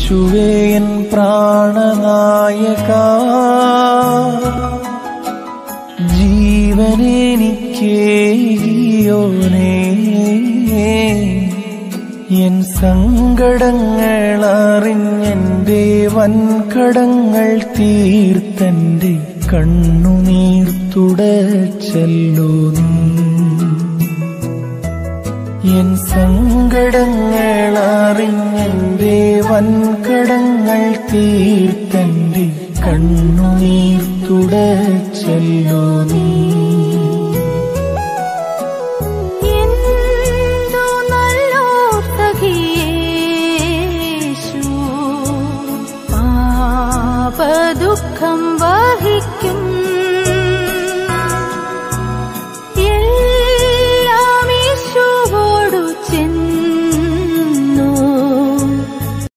യേശുവേ N പ്രാണനായക ജീവനെനിക്കേയോനേ N സങ്കടങ്ങൾ അറിഞ്ഞെന്റെ വൻകടങ്ങൾ തീർത്തന്റെ കണ്ണുനീർ തുടച്ചല്ലോ നീ എൻ സങ്കടങ്ങൾ അറിഞ്ഞെന്റെ വൻകടങ്ങൾ തീർത്തന്റെ കണ്ണുനീർ തുടച്ചല്ലോ നീ എന്തു നല്ലോർ സഖിയേശു പാപദുഃഖം